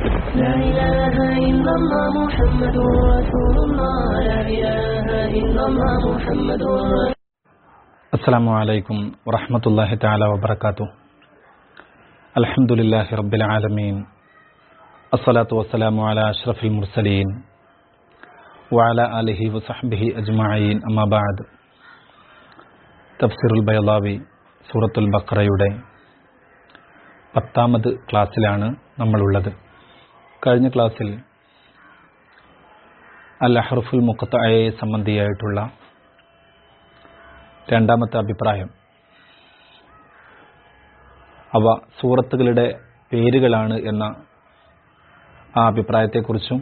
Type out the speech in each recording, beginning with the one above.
لا إله إلا الله محمد رسول الله لا إله إلا الله محمد رسول السلام عليكم ورحمة الله تعالى وبركاته الحمد لله رب العالمين الصلاة والسلام على أشرف المرسلين وعلى آله وصحبه أجمعين أما بعد തഫ്സീറുൽ ബയലാവി സൂറത്തുൽ ബക്രയുടെ പത്താമത് ക്ലാസ്സിലാണ് നമ്മളുള്ളത് കഴിഞ്ഞ ക്ലാസ്സിൽ അൽ അഹ്റഫുൽ മുഖത്തയെ സംബന്ധിയായിട്ടുള്ള രണ്ടാമത്തെ അഭിപ്രായം അവ സൂറത്തുകളുടെ പേരുകളാണ് എന്ന ആ അഭിപ്രായത്തെക്കുറിച്ചും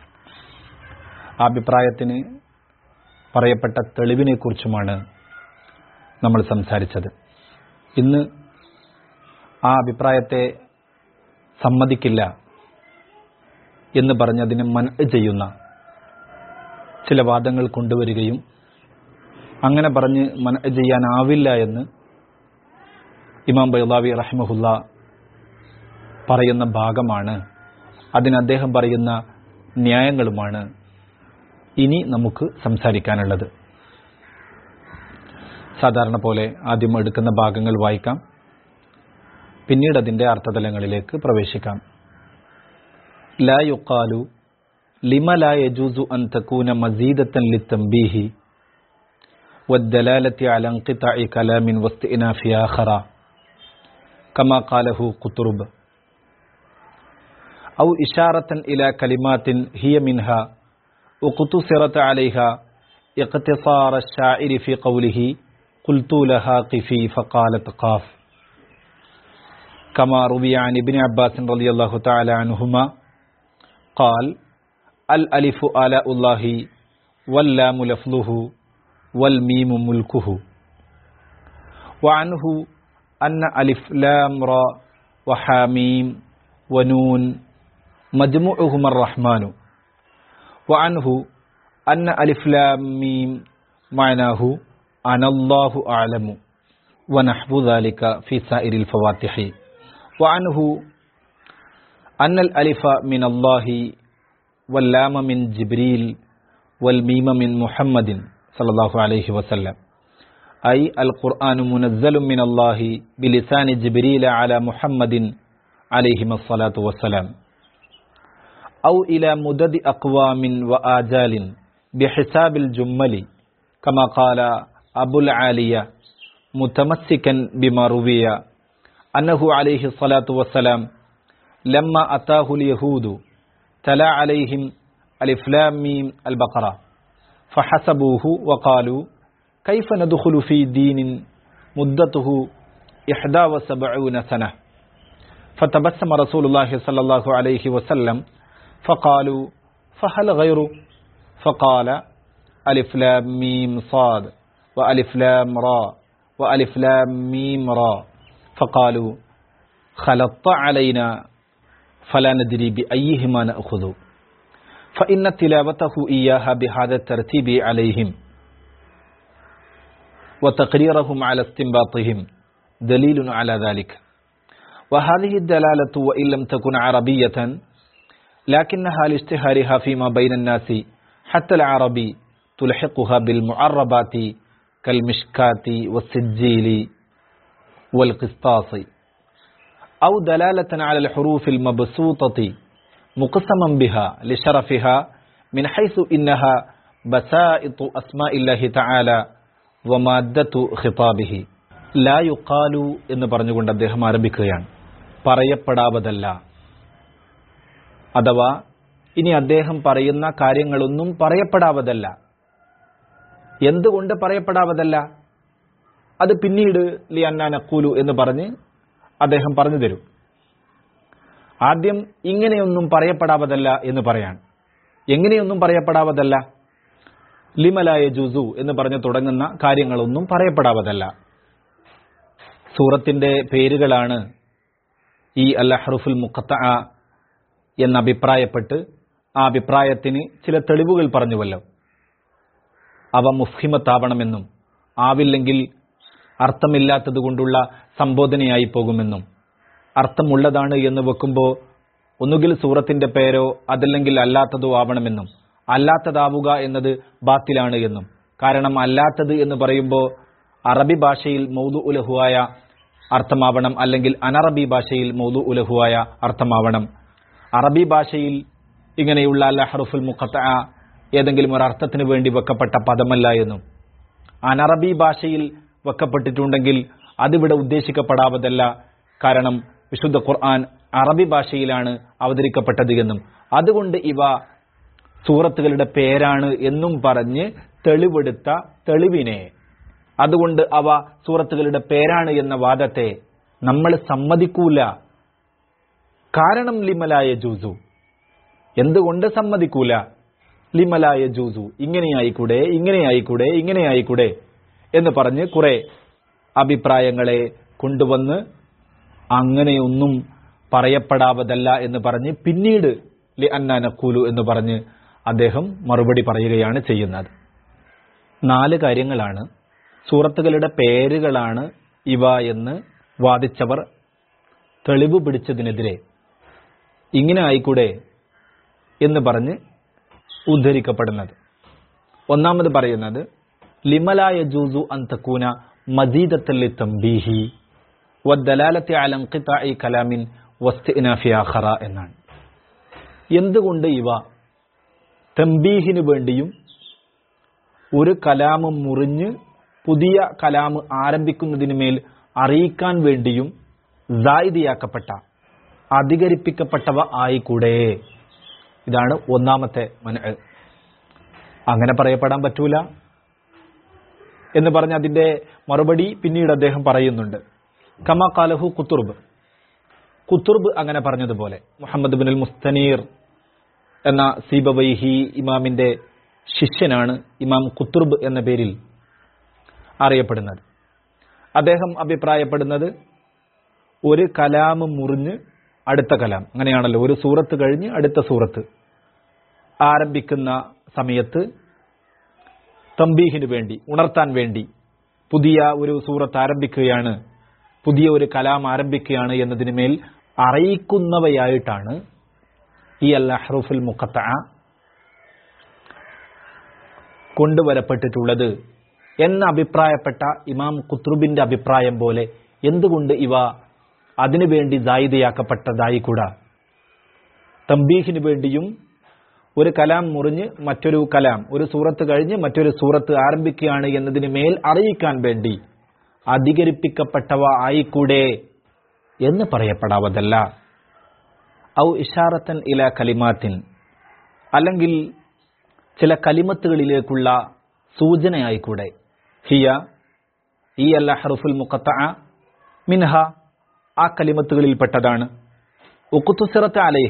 ആ അഭിപ്രായത്തിന് പറയപ്പെട്ട തെളിവിനെക്കുറിച്ചുമാണ് നമ്മൾ സംസാരിച്ചത് ഇന്ന് ആ അഭിപ്രായത്തെ സമ്മതിക്കില്ല എന്ന് പറഞ്ഞതിനെ മൻ ചെയ്യുന്ന ചില വാദങ്ങൾ കൊണ്ടുവരികയും അങ്ങനെ പറഞ്ഞ് മൻ ചെയ്യാനാവില്ല എന്ന് ഇമാം ബൈലാവി റഹ്മഹുല്ല പറയുന്ന ഭാഗമാണ് അതിന് അദ്ദേഹം പറയുന്ന ന്യായങ്ങളുമാണ് ഇനി നമുക്ക് സംസാരിക്കാനുള്ളത് സാധാരണ പോലെ ആദ്യം എടുക്കുന്ന ഭാഗങ്ങൾ വായിക്കാം പിന്നീട് അതിൻ്റെ അർത്ഥതലങ്ങളിലേക്ക് പ്രവേശിക്കാം ലാ യുക്കാലു ലിമ ലാ യജൂസു അൻ തക്കൂന മസീദത്തൻ ലിത്തംബീഹി والدلالة على انقطاع كلام واستئناف آخر كما قاله قطرب أو إشارة إلى كلمات هي منها وقتصرت عليها اقتصار الشاعر في قوله قلت لها قفي فقالت قاف كما روي عن ابن عباس رضي الله تعالى عنهما قال الألف آلاء الله واللام لفظه والميم ملكه وعنه أن ألف لام را وحاميم ونون مجموعهما الرحمن وعنه أن ألف لام ميم معناه أنا الله أعلم ونحو ذلك في سائر الفواتح وعنه أن الألف من الله واللام من جبريل والميم من محمد صلى الله عليه وسلم أي القرآن منزل من الله بلسان جبريل على محمد عليهما الصلاة والسلام أو إلى مدد أقوام وآجال بحساب الجمل كما قال أبو العالية متمسكا بما روي أنه عليه الصلاة والسلام لما أتاه اليهود تلا عليهم ألف لام ميم البقرة فحسبوه وقالوا كيف ندخل في دين مدته إحدى وسبعون سنة فتبسم رسول الله صلى الله عليه وسلم فقالوا فهل غيره فقال ألف لام ميم صاد وألف لام را وألف لام ميم را فقالوا خلطت علينا فلا ندري بأيهما نأخذ فإن تلاوته إياها بهذا الترتيب عليهم وتقريرهم على استنباطهم دليل على ذلك وهذه الدلالة وإن لم تكن عربية لكنها لاشتهارها فيما بين الناس حتى العربي تلحقها بالمعربات كالمشكات والسجيل والقسطاس أو دلالة على الحروف المبسوطة مقسما بها لشرفها من حيث إنها بسائط أسماء الله تعالى ومادة خطابه لا يقال എന്ന് പറഞ്ഞുകൊണ്ട് അദ്ദേഹം ആരംഭിക്കുകയാണ് പറയപ്പെടാവതല്ല അഥവാ ഇനി അദ്ദേഹം പറയുന്ന കാര്യങ്ങളൊന്നും പറയപ്പെടാവതല്ല എന്തുകൊണ്ട് പറയപ്പെടാവതല്ല അത് പിന്നീട് ലിയന്ന നക്കൂലു എന്ന് പറഞ്ഞ് അദ്ദേഹം പറഞ്ഞു തരും ആദ്യം ഇങ്ങനെയൊന്നും പറയപ്പെടാവതല്ല എന്ന് പറയാൻ എങ്ങനെയൊന്നും പറയപ്പെടാവതല്ല ലിമലായ ജുസു എന്ന് പറഞ്ഞ് തുടങ്ങുന്ന കാര്യങ്ങളൊന്നും പറയപ്പെടാവതല്ല സൂറത്തിന്റെ പേരുകളാണ് ഈ അല്ലഹറുഫുൽ മുഖത്ത എന്ന് അഭിപ്രായപ്പെട്ട് ആ അഭിപ്രായത്തിന് ചില തെളിവുകൾ പറഞ്ഞുവല്ലോ അവ മുഫ്ഹിമത്താവണമെന്നും ആവില്ലെങ്കിൽ അർത്ഥമില്ലാത്തത് കൊണ്ടുള്ള സംബോധനയായി പോകുമെന്നും അർത്ഥമുള്ളതാണ് എന്ന് വെക്കുമ്പോൾ ഒന്നുകിൽ സൂറത്തിന്റെ പേരോ അതല്ലെങ്കിൽ അല്ലാത്തതോ ആവണമെന്നും അല്ലാത്തതാവുക എന്നത് ബാത്തിലാണ് എന്നും കാരണം അല്ലാത്തത് എന്ന് പറയുമ്പോൾ അറബി ഭാഷയിൽ മൗദു ഉലഹുവായ അർത്ഥമാവണം അല്ലെങ്കിൽ അനറബി ഭാഷയിൽ മൗദു ഉലഹുവായ അർത്ഥമാവണം അറബി ഭാഷയിൽ ഇങ്ങനെയുള്ള അല്ല ഹറുഫുൽ മുഖത്ത ഏതെങ്കിലും ഒരു അർത്ഥത്തിന് വേണ്ടി വെക്കപ്പെട്ട പദമല്ല എന്നും അനറബി ഭാഷയിൽ വെക്കപ്പെട്ടിട്ടുണ്ടെങ്കിൽ അതിവിടെ ഉദ്ദേശിക്കപ്പെടാവതല്ല കാരണം വിശുദ്ധ ഖുർആൻ അറബി ഭാഷയിലാണ് അവതരിക്കപ്പെട്ടത് എന്നും അതുകൊണ്ട് ഇവ സൂറത്തുകളുടെ പേരാണ് എന്നും പറഞ്ഞ് തെളിവെടുത്ത തെളിവിനെ അതുകൊണ്ട് അവ സൂറത്തുകളുടെ പേരാണ് എന്ന വാദത്തെ നമ്മൾ സമ്മതിക്കൂല കാരണം ലിമലായ ജൂസു എന്തുകൊണ്ട് സമ്മതിക്കൂല ലിമലായ ജൂസു ഇങ്ങനെയായിക്കൂടെ ഇങ്ങനെയായിക്കൂടെ ഇങ്ങനെയായിക്കൂടെ എന്ന് പറഞ്ഞ് കുറെ അഭിപ്രായങ്ങളെ കൊണ്ടുവന്ന് അങ്ങനെയൊന്നും പറയപ്പെടാവതല്ല എന്ന് പറഞ്ഞ് പിന്നീട് ലി അന്നാനക്കൂലു എന്ന് പറഞ്ഞ് അദ്ദേഹം മറുപടി പറയുകയാണ് ചെയ്യുന്നത് നാല് കാര്യങ്ങളാണ് സൂറത്തുകളുടെ പേരുകളാണ് ഇവ എന്ന് വാദിച്ചവർ തെളിവ് പിടിച്ചതിനെതിരെ ഇങ്ങനെ ആയിക്കൂടെ എന്ന് പറഞ്ഞ് ഉദ്ധരിക്കപ്പെടുന്നത് ഒന്നാമത് പറയുന്നത് ലിമലായ ജൂസു അന്തക്കൂന മജീദത്തല്ലി തമ്പീഹി വദ്ദലാലത്തെ അലങ്കിത്തായി കലാമിൻ വസ്തിനാഫി ആഖറ എന്നാണ് എന്തുകൊണ്ട് ഇവ തമ്പീഹിന് വേണ്ടിയും ഒരു കലാമ് മുറിഞ്ഞ് പുതിയ കലാമ് ആരംഭിക്കുന്നതിന് മേൽ അറിയിക്കാൻ വേണ്ടിയും ജായിദിയാക്കപ്പെട്ട അധികരിപ്പിക്കപ്പെട്ടവ ആയിക്കൂടെ ഇതാണ് ഒന്നാമത്തെ മന അങ്ങനെ പറയപ്പെടാൻ പറ്റൂല എന്ന് പറഞ്ഞ് അതിന്റെ മറുപടി പിന്നീട് അദ്ദേഹം പറയുന്നുണ്ട് കമ കാലഹു കുത്തുർബ് കുത്തുർബ് അങ്ങനെ പറഞ്ഞതുപോലെ മുഹമ്മദ് ബിൻ മുസ്തനീർ എന്ന സീബവൈഹി ഇമാമിന്റെ ശിഷ്യനാണ് ഇമാം കുത്തുർബ് എന്ന പേരിൽ അറിയപ്പെടുന്നത് അദ്ദേഹം അഭിപ്രായപ്പെടുന്നത് ഒരു കലാമ് മുറിഞ്ഞ് അടുത്ത കലാം അങ്ങനെയാണല്ലോ ഒരു സൂറത്ത് കഴിഞ്ഞ് അടുത്ത സൂറത്ത് ആരംഭിക്കുന്ന സമയത്ത് തമ്പീഹിന് വേണ്ടി ഉണർത്താൻ വേണ്ടി പുതിയ ഒരു സൂറത്ത് ആരംഭിക്കുകയാണ് പുതിയ ഒരു കലാം ആരംഭിക്കുകയാണ് എന്നതിന് മേൽ അറിയിക്കുന്നവയായിട്ടാണ് ഈ അൽ അഹ്റുഫുൽ മുഖത്ത കൊണ്ടുവരപ്പെട്ടിട്ടുള്ളത് എന്ന് അഭിപ്രായപ്പെട്ട ഇമാം കുത്രുബിന്റെ അഭിപ്രായം പോലെ എന്തുകൊണ്ട് ഇവ അതിനുവേണ്ടി ജായിതയാക്കപ്പെട്ടതായി കൂടാ തമ്പീഹിന് വേണ്ടിയും ഒരു കലാം മുറിഞ്ഞ് മറ്റൊരു കലാം ഒരു സൂറത്ത് കഴിഞ്ഞ് മറ്റൊരു സൂറത്ത് ആരംഭിക്കുകയാണ് എന്നതിന് മേൽ അറിയിക്കാൻ വേണ്ടി അധികരിപ്പിക്കപ്പെട്ടവ ആയിക്കൂടെ എന്ന് പറയപ്പെടാവതല്ല ഔ ഇഷാറത്തൻ ഇല കലിമാത്തിൻ അല്ലെങ്കിൽ ചില കലിമത്തുകളിലേക്കുള്ള സൂചനയായിക്കൂടെ ഹിയ ഈ അല്ല ഹറുഫുൽ മുഖത്ത മിൻഹ ആ കലിമത്തുകളിൽപ്പെട്ടതാണ് ഉക്കുത്തുസിറത്ത് അലൈഹ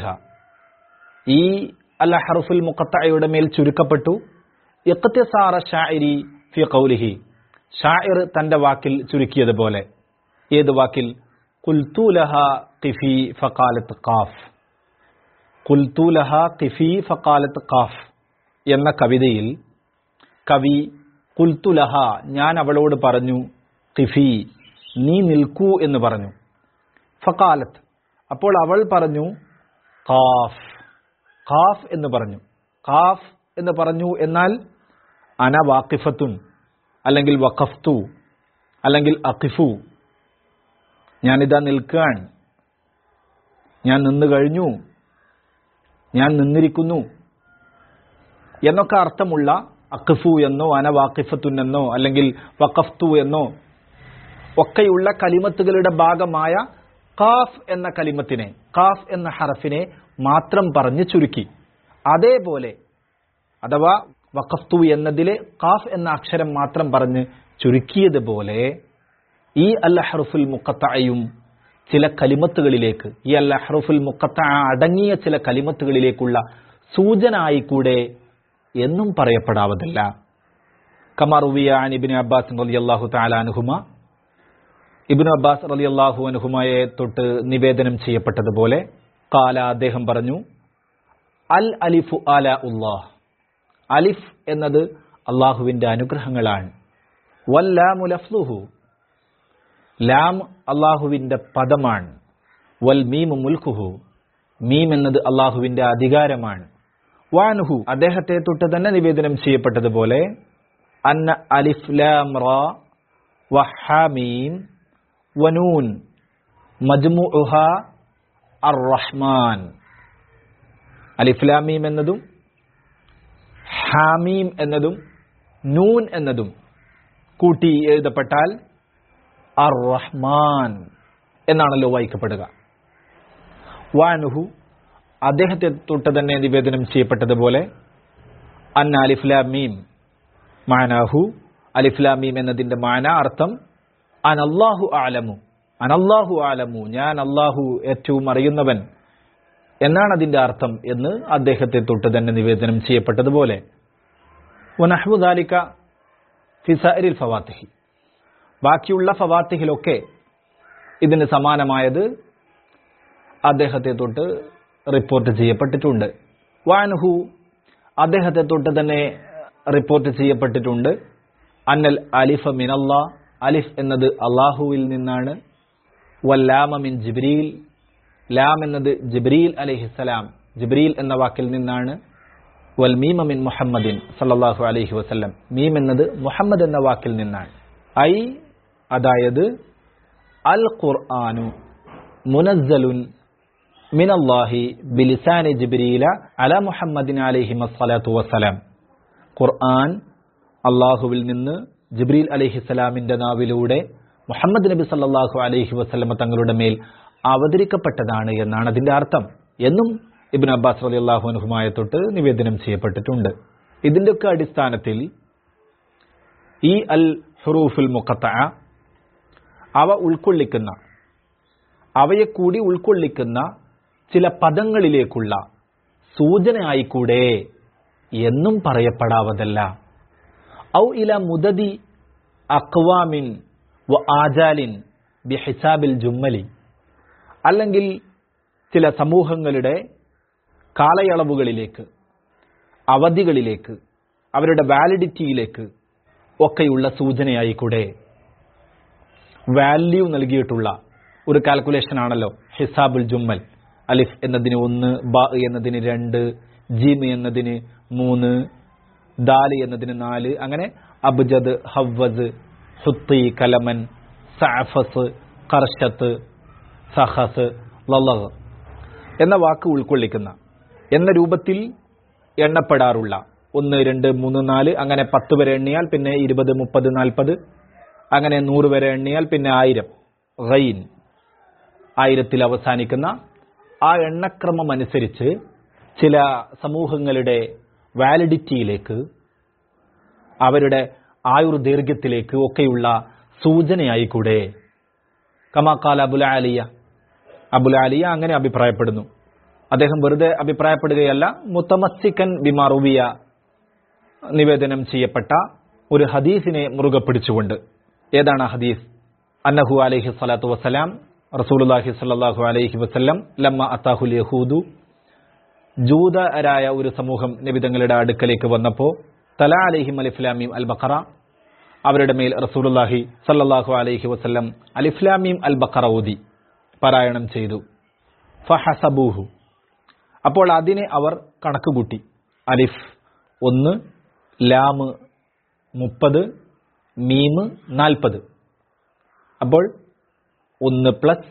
ഈ അല്ല ഹറുഫുൽ മുഖത്തയുടെ മേൽ ചുരുക്കപ്പെട്ടു ഇഖ്തിസാറ ഷാഇരി ഫി ഖൗലിഹി ഷാഇർ തന്റെ വാക്കിൽ ചുരുക്കിയതുപോലെ ഏത് വാക്കിൽ കുൽത്തൂലഹ ഖിഫി ഫഖാലത്ത് ഖാഫ് കുൽത്തൂലഹ ഖിഫി ഫഖാലത്ത് ഖാഫ് എന്ന കവിതയിൽ കവി കുൽത്തുലഹ ഞാൻ അവളോട് പറഞ്ഞു ഖിഫി നീ നിൽക്കൂ എന്ന് പറഞ്ഞു ഫക്കാലത്ത് അപ്പോൾ അവൾ പറഞ്ഞു ഖാഫ് ഖാഫ് എന്ന് പറഞ്ഞു ഖാഫ് എന്ന് പറഞ്ഞു എന്നാൽ അന വാക്കിഫത്തുൻ അല്ലെങ്കിൽ വഖഫ്തു അല്ലെങ്കിൽ അഖിഫു ഞാനിതാ നിൽക്കാൻ ഞാൻ നിന്നു കഴിഞ്ഞു ഞാൻ നിന്നിരിക്കുന്നു എന്നൊക്കെ അർത്ഥമുള്ള അഖിഫു എന്നോ അന വാക്കിഫത്തുൻ എന്നോ അല്ലെങ്കിൽ വഖഫ്തു എന്നോ ഒക്കെയുള്ള കലിമത്തുകളുടെ ഭാഗമായ കാഫ് എന്ന കലിമത്തിനെ കാഫ് എന്ന ഹറഫിനെ മാത്രം പറഞ്ഞ് ചുരുക്കി അതേപോലെ അഥവാ വഖഫ്തു എന്നതിലെ കാഫ് എന്ന അക്ഷരം മാത്രം പറഞ്ഞ് ചുരുക്കിയതുപോലെ ഈ അൽ ഹറുഫുൽ മുക്കത്തയും ചില കലിമത്തുകളിലേക്ക് ഈ അൽ ഹറുഫുൽ മുക്കത്ത അടങ്ങിയ ചില കലിമത്തുകളിലേക്കുള്ള സൂചന ആയിക്കൂടെ എന്നും പറയപ്പെടാവതല്ല കമാറുവിയ ഇബിൻ അബ്ബാസ് റളിയല്ലാഹു തആല അൻഹുമ ഇബ്നു അബ്ബാസ് റളിയല്ലാഹു അൻഹുമയെ തൊട്ട് നിവേദനം ചെയ്യപ്പെട്ടതുപോലെ കാല അദ്ദേഹം പറഞ്ഞു അൽ അലിഫു ആല ഉല്ലാഹ് അലിഫ് എന്നത് അള്ളാഹുവിന്റെ അനുഗ്രഹങ്ങളാണ് വല്ലാമു ലഫ്ലുഹു ലാം അള്ളാഹുവിന്റെ പദമാണ് വൽ മീമു മുൽക്കുഹു മീം എന്നത് അള്ളാഹുവിന്റെ അധികാരമാണ് വാനുഹു അദ്ദേഹത്തെ തൊട്ട് തന്നെ നിവേദനം ചെയ്യപ്പെട്ടതുപോലെ അന്ന അലിഫ്ലാം റ വഹാമീം വനൂൻ മജ്മുഹ അർ റഹ്മാൻ അലിഫ്ലാമീം എന്നതും ഹാമീം എന്നതും നൂൻ എന്നതും കൂട്ടി എഴുതപ്പെട്ടാൽ അർ റഹ്മാൻ എന്നാണല്ലോ വായിക്കപ്പെടുക വാനുഹു അദ്ദേഹത്തെ തൊട്ട് തന്നെ നിവേദനം ചെയ്യപ്പെട്ടതുപോലെ അന്ന അലിഫ്ലാമീം മാനാഹു അലിഫ്ലാമീം എന്നതിന്റെ മാന അർത്ഥം അനല്ലാഹു ആലമു അനല്ലാഹു ആലമു ഞാൻ അള്ളാഹു ഏറ്റവും അറിയുന്നവൻ എന്നാണ് അതിന്റെ അർത്ഥം എന്ന് അദ്ദേഹത്തെ തൊട്ട് തന്നെ നിവേദനം ചെയ്യപ്പെട്ടതുപോലെ വനഹ്മുദാലിക്ക ഫിസരിൽ ഫവാത്തിഹി ബാക്കിയുള്ള ഫവാത്തിഹിലൊക്കെ ഇതിന് സമാനമായത് അദ്ദേഹത്തെ തൊട്ട് റിപ്പോർട്ട് ചെയ്യപ്പെട്ടിട്ടുണ്ട് വാനുഹു അദ്ദേഹത്തെ തൊട്ട് തന്നെ റിപ്പോർട്ട് ചെയ്യപ്പെട്ടിട്ടുണ്ട് അന്നൽ അലിഫ മിനല്ലാ അലിഫ് എന്നത് അള്ളാഹുവിൽ നിന്നാണ് വല്ലാമ മിൻ ജിബ്രീൽ ലാം എന്നത് ജിബ്രീൽ അലഹിസലാം ജിബ്രീൽ എന്ന വാക്കിൽ നിന്നാണ് വൽ മീമ മിൻ മുഹമ്മദിൻ സല്ലല്ലാഹു അലൈഹി വസല്ലം മീം എന്നത് മുഹമ്മദ് എന്ന വാക്കിൽ നിന്നാണ് ഐ അതായത് അൽ ഖുർആനു മുനസ്സലുൻ മിൻ അല്ലാഹി ബിലിസാനി ജിബ്രീല അല മുഹമ്മദിൻ അലൈഹി വസ്സലാത്തു വസ്സലാം ഖുർആൻ അള്ളാഹുവിൽ നിന്ന് ജിബ്രീൽ അലഹിസലാമിന്റെ നാവിലൂടെ മുഹമ്മദ് നബി സല്ലല്ലാഹു അലൈഹി വസല്ലമ തങ്ങളുടെ മേൽ അവതരിക്കപ്പെട്ടതാണ് എന്നാണ് അതിന്റെ അർത്ഥം എന്നും ഇബിൻ അബ്ബാസ് റലി അള്ളാഹുനുഹുമായ തൊട്ട് നിവേദനം ചെയ്യപ്പെട്ടിട്ടുണ്ട് ഇതിന്റെയൊക്കെ അടിസ്ഥാനത്തിൽ ഈ അൽ ഹുറൂഫുൽ മുഖത്ത അവ ഉൾക്കൊള്ളിക്കുന്ന അവയെ കൂടി ഉൾക്കൊള്ളിക്കുന്ന ചില പദങ്ങളിലേക്കുള്ള സൂചന ആയിക്കൂടെ എന്നും പറയപ്പെടാവതല്ല ഔ ഇല മുദതി അക്വാമിൻ വ ആജാലിൻ ബിഹിസാബിൽ ജുമ്മലി അല്ലെങ്കിൽ ചില സമൂഹങ്ങളുടെ കാലയളവുകളിലേക്ക് അവധികളിലേക്ക് അവരുടെ വാലിഡിറ്റിയിലേക്ക് ഒക്കെയുള്ള സൂചനയായിക്കൂടെ വാല്യൂ നൽകിയിട്ടുള്ള ഒരു കാൽക്കുലേഷൻ ആണല്ലോ ഹിസാബുൽ ജുമ്മൽ അലിഫ് എന്നതിന് ഒന്ന് ബ എന്നതിന് രണ്ട് ജീം എന്നതിന് മൂന്ന് ദാല് എന്നതിന് നാല് അങ്ങനെ അബ്ജദ് ഹവ്വസ് ഹുത്തി കലമൻ സാഫസ് കർഷത്ത് സഹസ് ലല്ലഹ് എന്ന വാക്ക് ഉൾക്കൊള്ളിക്കുന്ന എന്ന രൂപത്തിൽ എണ്ണപ്പെടാറുള്ള ഒന്ന് രണ്ട് മൂന്ന് നാല് അങ്ങനെ പത്ത് വരെ എണ്ണിയാൽ പിന്നെ ഇരുപത് മുപ്പത് നാൽപ്പത് അങ്ങനെ നൂറ് വരെ എണ്ണിയാൽ പിന്നെ ആയിരം റൈൻ ആയിരത്തിൽ അവസാനിക്കുന്ന ആ എണ്ണക്രമം അനുസരിച്ച് ചില സമൂഹങ്ങളുടെ വാലിഡിറ്റിയിലേക്ക് അവരുടെ ആയുർദൈർഘ്യത്തിലേക്ക് ഒക്കെയുള്ള സൂചനയായിക്കൂടെ കമാക്കാൽ അബുൽ ആലിയ അബുൽ ആലിയ അങ്ങനെ അഭിപ്രായപ്പെടുന്നു അദ്ദേഹം വെറുതെ അഭിപ്രായപ്പെടുകയല്ല മുത്തമസ്സിക്കൻ ബിമാറുവിയ നിവേദനം ചെയ്യപ്പെട്ട ഒരു ഹദീസിനെ മുറുകെ പിടിച്ചുകൊണ്ട് ഏതാണ് ആ ഹദീസ് അന്നഹു അലൈഹി സ്വലാത്തു വസ്സലാം റസൂലുല്ലാഹി സ്വല്ലല്ലാഹു അലൈഹി വസല്ലം ലമ്മ അത്താഹുൽ യഹൂദു ജൂതരായ ഒരു സമൂഹം നബിതങ്ങളുടെ അടുക്കലേക്ക് വന്നപ്പോൾ തല അലഹിം അലിഫ്ലാമീം അൽ ബഖറ അവരുടെ മേൽ റസൂലുല്ലാഹി സല്ലല്ലാഹു അലൈഹി വസല്ലം അലിഫ്ലാമീം അൽ ബഖറ ഓതി പാരായണം ചെയ്തു ഫഹസബൂഹു അപ്പോൾ അതിനെ അവർ കണക്കുകൂട്ടി അലിഫ് ഒന്ന് ലാമ് മുപ്പത് മീമ് നാൽപ്പത് അപ്പോൾ ഒന്ന് പ്ലസ്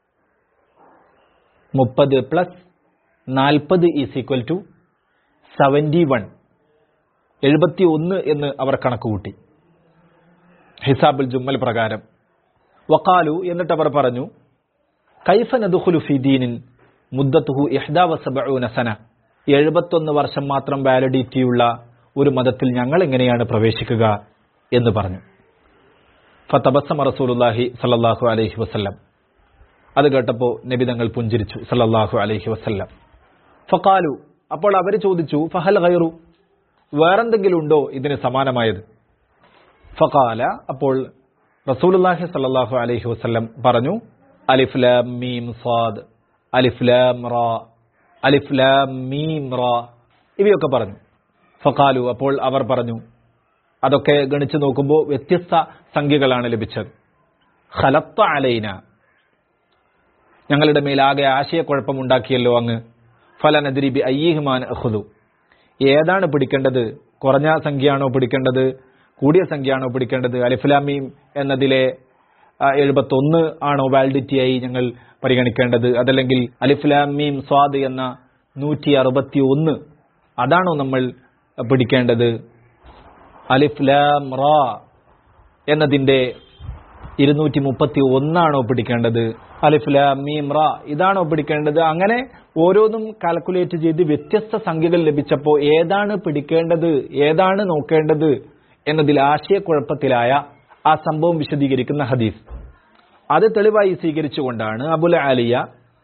മുപ്പത് പ്ലസ് നാൽപ്പത് is equal to seventy one എഴുപത്തി ഒന്ന് എന്ന് അവർ കണക്കുകൂട്ടി ഹിസാബുൽ ജുമ്മൽ പ്രകാരം വക്കാലു എന്നിട്ട് അവർ പറഞ്ഞു കൈഫ നദുഖുലു ഫിദീനിൻ മുദ്ദത്തുഹു ഇഹ്ദാവസബഊന സന എഴുപത്തൊന്ന് വർഷം മാത്രം വാലിഡിറ്റിയുള്ള ഒരു മതത്തിൽ ഞങ്ങൾ എങ്ങനെയാണ് പ്രവേശിക്കുക എന്ന് പറഞ്ഞു ഫതബസ്സമ റസൂലുള്ളാഹി സല്ലല്ലാഹു അലൈഹി വസല്ലം അത് കേട്ടപ്പോൾ നബി തങ്ങൾ പുഞ്ചിരിച്ചു സല്ലല്ലാഹു അലൈഹി വസല്ലം ഫഖാലു അപ്പോൾ അവർ ചോദിച്ചു ഫഹൽ ഗൈറു വേറെന്തെങ്കിലും ഉണ്ടോ ഇതിന് സമാനമായത് ഫഖാല അപ്പോൾ റസൂലുള്ളാഹി സല്ലല്ലാഹു അലൈഹി വസല്ലം പറഞ്ഞു അലിഫ് ലാം മീം സാദ് അലിഫ് ലാം റാ അലിഫ് ലാം മീം റാ ഇവയൊക്കെ പറഞ്ഞു ഫഖാലു അപ്പോൾ അവർ പറഞ്ഞു അതൊക്കെ ഗണിച്ചു നോക്കുമ്പോൾ വ്യത്യസ്ത സംഖ്യകളാണ് ലഭിച്ചത് ഖലത്ത അലൈന ഞങ്ങളുടെ മേലാകെ ആശയക്കുഴപ്പമുണ്ടാക്കിയല്ലോ അങ്ങ് ഫലനദിരിബി അയ്യഹുമാൻ അഹുദു ഏതാണ് പിടിക്കേണ്ടത് കുറഞ്ഞ സംഖ്യയാണോ പിടിക്കേണ്ടത് കൂടിയ സംഖ്യയാണോ പിടിക്കേണ്ടത് അലിഫ്ലാമീം എന്നതിലെ എഴുപത്തൊന്ന് ആണോ വാലിഡിറ്റി ആയി ഞങ്ങൾ പരിഗണിക്കേണ്ടത് അതല്ലെങ്കിൽ അലിഫ്ലാമീം സ്വാദ് എന്ന നൂറ്റി അറുപത്തി ഒന്ന് അതാണോ നമ്മൾ പിടിക്കേണ്ടത് അലിഫ്ലാം റാ എന്നതിന്റെ ഇരുന്നൂറ്റി മുപ്പത്തി ഒന്നാണോ പിടിക്കേണ്ടത് അലിഫ്ലാം മീം റാ ഇതാണോ പിടിക്കേണ്ടത് അങ്ങനെ ഓരോന്നും കാൽക്കുലേറ്റ് ചെയ്ത് വ്യത്യസ്ത സംഖ്യകൾ ലഭിച്ചപ്പോൾ ഏതാണ് പിടിക്കേണ്ടത് ഏതാണ് നോക്കേണ്ടത് എന്നതിൽ ആശയക്കുഴപ്പത്തിലായ ആ സംഭവം വിശദീകരിക്കുന്ന ഹദീസ് അത് തെളിവായി സ്വീകരിച്ചുകൊണ്ടാണ് അബുൽ ആലിയ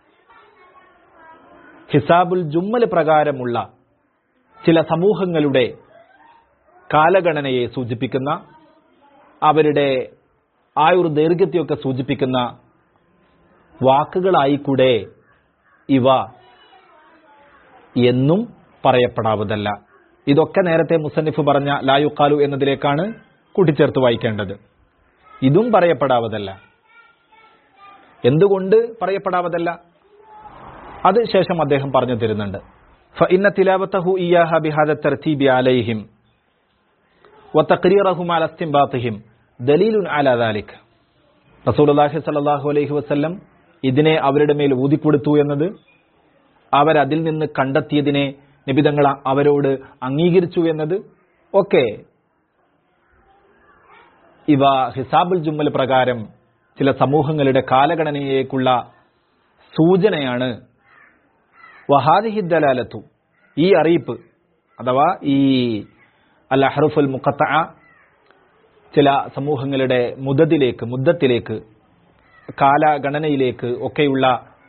ഹിസാബുൽ ജുമ്മൽ പ്രകാരമുള്ള ചില സമൂഹങ്ങളുടെ കാലഗണനയെ സൂചിപ്പിക്കുന്ന അവരുടെ ആയുർ ദൈർഘ്യത്തെയൊക്കെ സൂചിപ്പിക്കുന്ന വാക്കുകളായിക്കൂടെ ഇവ എന്നും പറയപ്പെടാവതല്ല ഇതൊക്കെ നേരത്തെ മുസന്നിഫ് പറഞ്ഞ ലായുക്കാലു എന്നതിലേക്കാണ് കൂട്ടിച്ചേർത്ത് വായിക്കേണ്ടത് ഇതും പറയപ്പെടാവതല്ല എന്തുകൊണ്ട് പറയപ്പെടാവതല്ല അത് ശേഷം അദ്ദേഹം പറഞ്ഞു തരുന്നുണ്ട് فإن تلاوته إياها بهذا الترتيب عليهم وتقريرهم على استنباطهم دليل على ذلك റസൂലുള്ളാഹി സ്വല്ലല്ലാഹു അലൈഹി വസല്ലം ഇതിനെ അവരുടെ മേൽ ഊതിക്കൊടുത്തു എന്നത് അവരതിൽ നിന്ന് കണ്ടെത്തിയതിനെ നിബിതങ്ങൾ അവരോട് അംഗീകരിച്ചു എന്നത് ഒക്കെ ഇവ ഹിസാബുൽ ജുമ്മൽ പ്രകാരം ചില സമൂഹങ്ങളുടെ കാലഗണനയേക്കുള്ള സൂചനയാണ് വഹാദിഹി ദലാലത്തു ഈ അറിയിപ്പ് അഥവാ ഈ അൽ അഹ്റുഫുൽ മുഖത്ത ചില സമൂഹങ്ങളുടെ മുദത്തിലേക്ക് മുദ്ദത്തിലേക്ക് കാലഗണനയിലേക്ക് ഒക്കെയുള്ള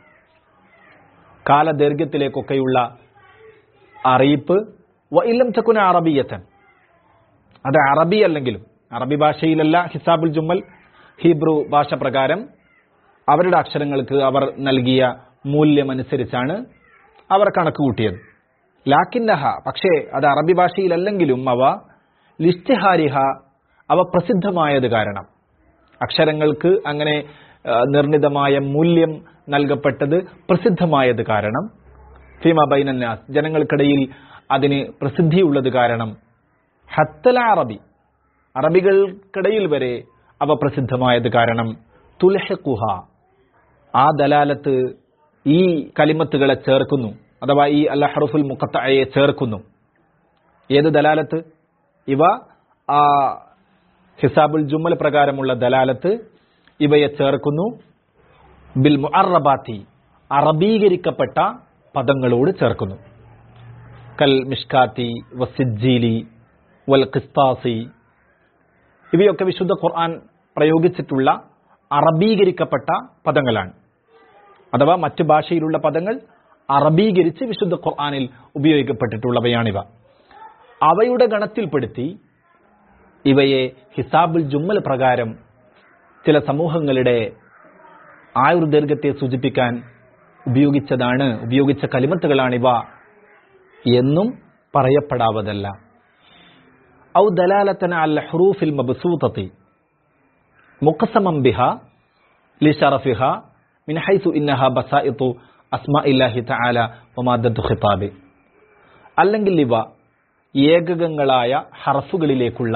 കാലദൈർഘ്യത്തിലേക്കൊക്കെയുള്ള അറിയിപ്പ് വ ഇല്ലം തക്കുന അറബിയത്തൻ അത് അറബി അല്ലെങ്കിലും അറബി ഭാഷയിലല്ല ഹിസാബുൽ ജുമ്മൽ ഹീബ്രു ഭാഷ പ്രകാരം അവരുടെ അക്ഷരങ്ങൾക്ക് അവർ നൽകിയ മൂല്യമനുസരിച്ചാണ് അവർ കണക്ക് കൂട്ടിയത് ലാക്കിന്നഹ പക്ഷേ അത് അറബി ഭാഷയിലല്ലെങ്കിലും അവ ലിസ്റ്റിഹാരിഹ അവ പ്രസിദ്ധമായത് കാരണം അക്ഷരങ്ങൾക്ക് അങ്ങനെ ആ, നിർണിതമായ മൂല്യം നൽകപ്പെട്ടത് പ്രസിദ്ധമായത് കാരണം ഫീമ ബൈനന്നാസ് ജനങ്ങൾക്കിടയിൽ അതിന് പ്രസിദ്ധിയുള്ളത് കാരണം ഹത്തല അറബി അറബികൾക്കിടയിൽ വരെ അവ പ്രസിദ്ധമായത് കാരണം തുൽഹഖുഹ ആ ദലാലത്ത് ഈ കലിമത്തുകളെ ചേർക്കുന്നു അഥവാ ഈ അൽ ഹറുഫുൽ മുഖത്തയെ ചേർക്കുന്നു ഏത് ദലാലത്ത് ഇവ ആ ഹിസാബുൽ ജുമ്മൽ പ്രകാരമുള്ള ദലാലത്ത് ഇവയെ ചേർക്കുന്നു ബിൽ മുഅറബാത്തി അറബീകരിക്കപ്പെട്ട പദങ്ങളോട് ചേർക്കുന്നു കൽ മിഷ്കാത്തി വസിജ്ജീലി വൽ ഖിസ്താസി ഇവയൊക്കെ വിശുദ്ധ ഖുർആൻ പ്രയോഗിച്ചിട്ടുള്ള അറബീകരിക്കപ്പെട്ട പദങ്ങളാണ് അഥവാ മറ്റു ഭാഷയിലുള്ള പദങ്ങൾ അറബീകരിച്ച് വിശുദ്ധ ഖുർആനിൽ ഉപയോഗിക്കപ്പെട്ടിട്ടുള്ളവയാണിവ അവയുടെ ഗണത്തിൽപ്പെടുത്തി ഇവയെ ഹിസാബുൽ ജുമ്മൽ പ്രകാരം ചില സമൂഹങ്ങളുടെ ആയുർദൈർഘ്യത്തെ സൂചിപ്പിക്കാൻ ഉപയോഗിച്ചതാണ് ഉപയോഗിച്ച കലിമത്തുകളാണിവ എന്നും പറയപ്പെടാവതല്ല ഔ ദലാലത്തന അൽ ഹറൂഫിൽ മബ്സൂതത്തി മുഖസമം ബിഹ ലിഷറഫിഹ മിൻ ഹൈസു ഇന്നഹ ബസായിത്തു അസ്മാ ഇല്ലാഹി തആല വമാദത്തു ഖിതാബി അല്ലെങ്കിൽ ഇവ ഏകകങ്ങളായ ഹർഫുകളിലേക്കുള്ള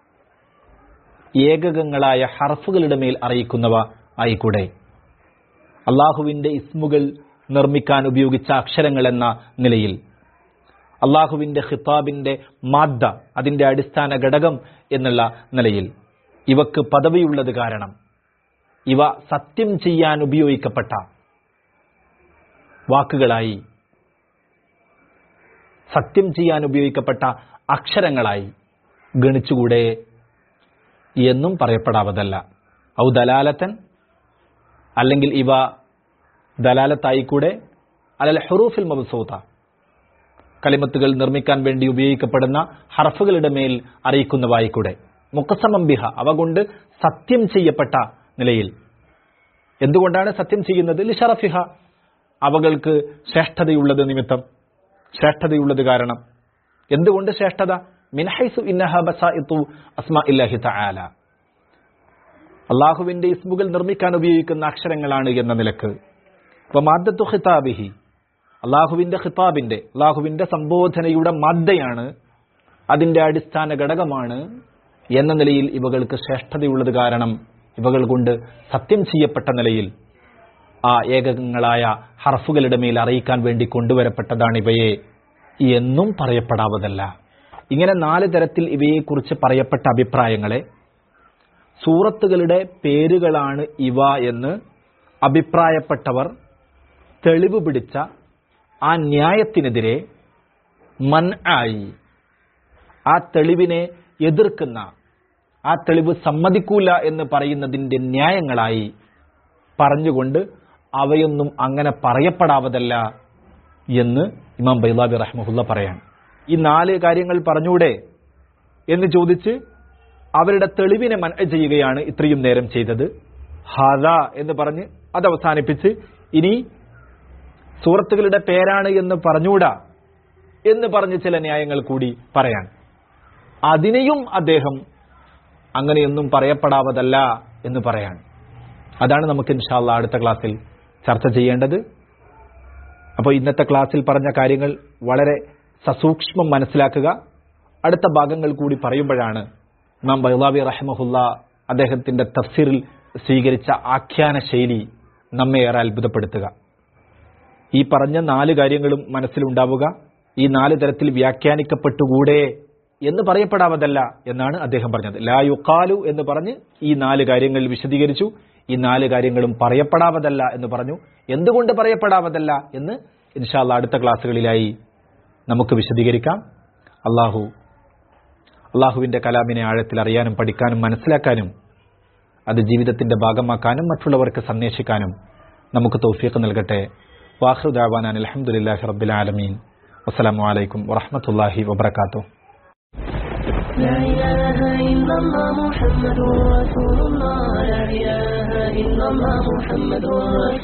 ഏകകങ്ങളായ ഹർഫുകളുടെ മേൽ അറിയിക്കുന്നവ ആയിക്കൂടെ അള്ളാഹുവിന്റെ ഇസ്മുകൾ നിർമ്മിക്കാൻ ഉപയോഗിച്ച അക്ഷരങ്ങൾ എന്ന നിലയിൽ അള്ളാഹുവിന്റെ ഖിതാബിന്റെ മാദ്ദ അതിന്റെ അടിസ്ഥാന ഘടകം എന്നുള്ള നിലയിൽ ഇവക്ക് പദവിയുള്ളത് കാരണം ഇവ സത്യം ചെയ്യാൻ ഉപയോഗിക്കപ്പെട്ട വാക്കുകളായി സത്യം ചെയ്യാൻ ഉപയോഗിക്കപ്പെട്ട അക്ഷരങ്ങളായി ഗണിച്ചുകൂടെ എന്നും പറയപ്പെടാവതല്ല ഔ ദലാലത്തൻ അല്ലെങ്കിൽ ഇവ ദലാലത്തായിക്കൂടെ അലൽ ഹുറൂഫിൽ മബ്സൂത്ത കലിമത്തുകൾ നിർമ്മിക്കാൻ വേണ്ടി ഉപയോഗിക്കപ്പെടുന്ന ഹർഫുകളുടെ മേൽ അറിയിക്കുന്നവായിക്കൂടെ മുക്കസമംബിഹ അവ കൊണ്ട് സത്യം ചെയ്യപ്പെട്ട നിലയിൽ എന്തുകൊണ്ടാണ് സത്യം ചെയ്യുന്നത് ലിഷറഫിഹ അവകൾക്ക് ശ്രേഷ്ഠതയുള്ളത് നിമിത്തം ശ്രേഷ്ഠതയുള്ളത് കാരണം എന്തുകൊണ്ട് ശ്രേഷ്ഠത മിൻഹൈസു ഇന്നഹ ബസായിത്തു അസ്മാ ഇല്ലാഹി തആല അള്ളാഹുവിന്റെ ഇസ്മുകൾ നിർമ്മിക്കാൻ ഉപയോഗിക്കുന്ന അക്ഷരങ്ങളാണ് എന്ന നിലക്ക് അപ്പൊ മാദ്ദത്തു ഖിതാബിഹി അള്ളാഹുവിന്റെ ഖിതാബിന്റെ അള്ളാഹുവിന്റെ സംബോധനയുടെ മാദ്ദയാണ് അതിന്റെ അടിസ്ഥാന ഘടകമാണ് എന്ന നിലയിൽ ഇവകൾക്ക് ശ്രേഷ്ഠതയുള്ളത് കാരണം ഇവകൾ കൊണ്ട് സത്യം ചെയ്യപ്പെട്ട നിലയിൽ ആ ഏകങ്ങളായ ഹർഫുകളുടെ മേൽ അറിയിക്കാൻ വേണ്ടി കൊണ്ടുവരപ്പെട്ടതാണ് ഇവയെ എന്നും പറയപ്പെടാവതല്ല ഇങ്ങനെ നാല് തരത്തിൽ ഇവയെക്കുറിച്ച് പറയപ്പെട്ട അഭിപ്രായങ്ങളെ സൂറത്തുകളുടെ പേരുകളാണ് ഇവ എന്ന് അഭിപ്രായപ്പെട്ടവർ തെളിവ് പിടിച്ച ആ ന്യായത്തിനെതിരെ മൻ ആയി ആ തെളിവിനെ എതിർക്കുന്ന ആ തെളിവ് സമ്മതിക്കൂല എന്ന് പറയുന്നതിന്റെ ന്യായങ്ങളായി പറഞ്ഞുകൊണ്ട് അവയൊന്നും അങ്ങനെ പറയപ്പെടാവതല്ല എന്ന് ഇമാം ബൈലാബി റഹ്മുല്ല പറയാണ് ഈ നാല് കാര്യങ്ങൾ പറഞ്ഞൂടെ എന്ന് ചോദിച്ച് അവരുടെ തെളിവിനെ മന ചെയ്യുകയാണ് ഇത്രയും നേരം ചെയ്തത് ഹാദ എന്ന് പറഞ്ഞ് അത് അവസാനിപ്പിച്ച് ഇനി സൂറത്തുകളുടെ പേരാണ് എന്ന് പറഞ്ഞൂടാ എന്ന് പറഞ്ഞ് ചില ന്യായങ്ങൾ കൂടി പറയാൻ അതിനെയും അദ്ദേഹം അങ്ങനെയൊന്നും പറയപ്പെടാവതല്ല എന്ന് പറയാണ് അതാണ് നമുക്ക് ഇൻഷാല്ല അടുത്ത ക്ലാസ്സിൽ ചർച്ച ചെയ്യേണ്ടത് അപ്പോൾ ഇന്നത്തെ ക്ലാസ്സിൽ പറഞ്ഞ കാര്യങ്ങൾ വളരെ സസൂക്ഷ്മം മനസ്സിലാക്കുക അടുത്ത ഭാഗങ്ങൾ കൂടി പറയുമ്പോഴാണ് ഇമാം ബൈലാബി റഹ്മഹുല്ല അദ്ദേഹത്തിന്റെ തഫ്സീറിൽ സ്വീകരിച്ച ആഖ്യാന ശൈലി നമ്മെ ഏറെ അത്ഭുതപ്പെടുത്തുക ഈ പറഞ്ഞ നാല് കാര്യങ്ങളും മനസ്സിലുണ്ടാവുക ഈ നാല് തരത്തിൽ വ്യാഖ്യാനിക്കപ്പെട്ടുകൂടെ എന്ന് പറയപ്പെടാവതല്ല എന്നാണ് അദ്ദേഹം പറഞ്ഞത് ലാ യുക്കാലു എന്ന് പറഞ്ഞ് ഈ നാല് കാര്യങ്ങൾ വിശദീകരിച്ചു ഈ നാല് കാര്യങ്ങളും പറയപ്പെടാവതല്ല എന്ന് പറഞ്ഞു എന്തുകൊണ്ട് പറയപ്പെടാവതല്ല എന്ന് ഇൻഷാല്ല അടുത്ത ക്ലാസ്സുകളിലായി നമുക്ക് വിശദീകരിക്കാം അള്ളാഹു അള്ളാഹുവിന്റെ കലാമിനെ ആഴത്തിൽ അറിയാനും പഠിക്കാനും മനസ്സിലാക്കാനും അത് ജീവിതത്തിന്റെ ഭാഗമാക്കാനും മറ്റുള്ളവർക്ക് സന്ദേശിക്കാനും നമുക്ക് തൗഫീഖ് നൽകട്ടെ വാഹൃദാവാൻ അലഹമുല്ലാഹി റബ്ബിൽ ആലമീൻ വസ്സലാമു അലൈക്കും വറഹമത്തല്ലാഹി വബർക്കാത്തു لا إله إلا الله محمد رسول الله لا إله إلا الله محمد رسول